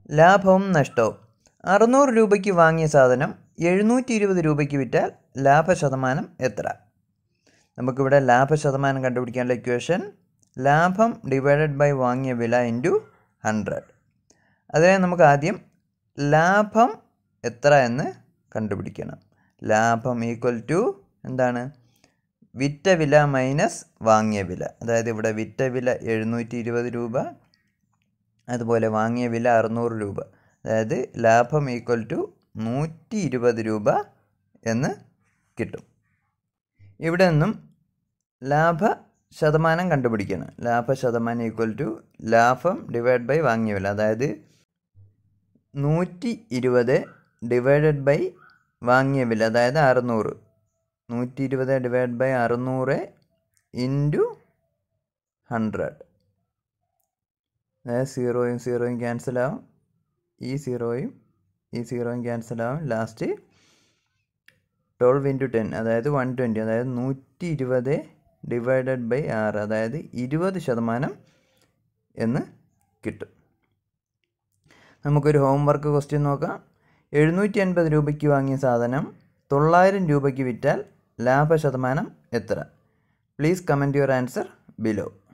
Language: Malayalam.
ലാഭവും നഷ്ടവും അറുന്നൂറ് രൂപയ്ക്ക് വാങ്ങിയ സാധനം എഴുന്നൂറ്റി ഇരുപത് രൂപയ്ക്ക് വിറ്റാൽ ലാഭശതമാനം എത്ര നമുക്കിവിടെ ലാഭശതമാനം കണ്ടുപിടിക്കാനുള്ള ഇക്വേഷൻ ലാഭം ഡിവൈഡഡ് ബൈ വാങ്ങിയ വില ഇൻറ്റു ഹൺഡ്രഡ് അതിനെ നമുക്ക് ആദ്യം ലാഭം എത്ര എന്ന് കണ്ടുപിടിക്കണം ലാഭം ഈക്വൽ ടു എന്താണ് വിറ്റ വില മൈനസ് വാങ്ങിയ വില അതായത് ഇവിടെ വിറ്റ വില എഴുന്നൂറ്റി ഇരുപത് രൂപ അതുപോലെ വാങ്ങിയ വില അറുന്നൂറ് രൂപ അതായത് ലാഭം ഈക്വൽ ടു നൂറ്റി ഇരുപത് രൂപ എന്ന് കിട്ടും ഇവിടെ നിന്നും ലാഭ ശതമാനം കണ്ടുപിടിക്കണം ലാഭ ശതമാനം ഈക്വൽ ടു ലാഭം ഡിവൈഡ് ബൈ വാങ്ങിയ വില അതായത് നൂറ്റി ഇരുപത് ഡിവൈഡഡ് ബൈ വാങ്ങിയ വില അതായത് അറുന്നൂറ് നൂറ്റി ഇരുപത് ഡിവൈഡ് ബൈ അറുന്നൂറ് ഇൻറ്റു ഹൺഡ്രഡ് അതായത് സീറോയും സീറോയും ക്യാൻസൽ ആവും ഈ സീറോയും ഈ സീറോയും ക്യാൻസൽ ആവും ലാസ്റ്റ് ട്വൽവ് ഇൻറ്റു ടെൻ അതായത് വൺ ട്വൻറ്റി അതായത് നൂറ്റി ഇരുപത് ഡിവൈഡഡ് ബൈ ആറ് അതായത് ഇരുപത് ശതമാനം എന്ന് കിട്ടും നമുക്കൊരു ഹോംവർക്ക് ക്വസ്റ്റ്യൻ നോക്കാം എഴുന്നൂറ്റി അൻപത് രൂപയ്ക്ക് വാങ്ങിയ സാധനം തൊള്ളായിരം രൂപയ്ക്ക് വിറ്റാൽ ലാഭശതമാനം എത്ര please comment your answer below